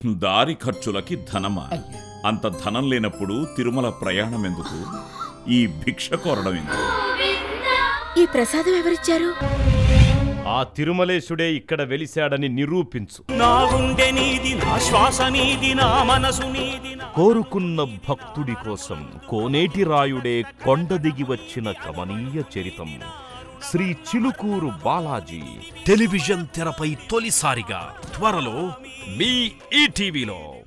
దారి ఖర్చులకి ధనమా అంత ధనం లేనప్పుడు తిరుమల ప్రయాణం ఎందుకు ఈ భిక్ష కోరడం ఎందుకు ఈ ప్రసాదం ఎవరిచ్చారు ఆ తిరుమలేశుడే ఇక్కడ వెలిశాడని నిరూపించు నా గుండె నీది నా శ్వాస నీది నా మనసు నీది నా కోరుకున్న భక్తుడి కోసం కోనేటి రాయుడే కొండ దిగి వచ్చిన కమనీయ చరితం శ్రీ చిలుకూరు బాలాజీ టెలివిజన్ తెరపై తొలిసారిగా త్వరలో మీ ఈటీవీలో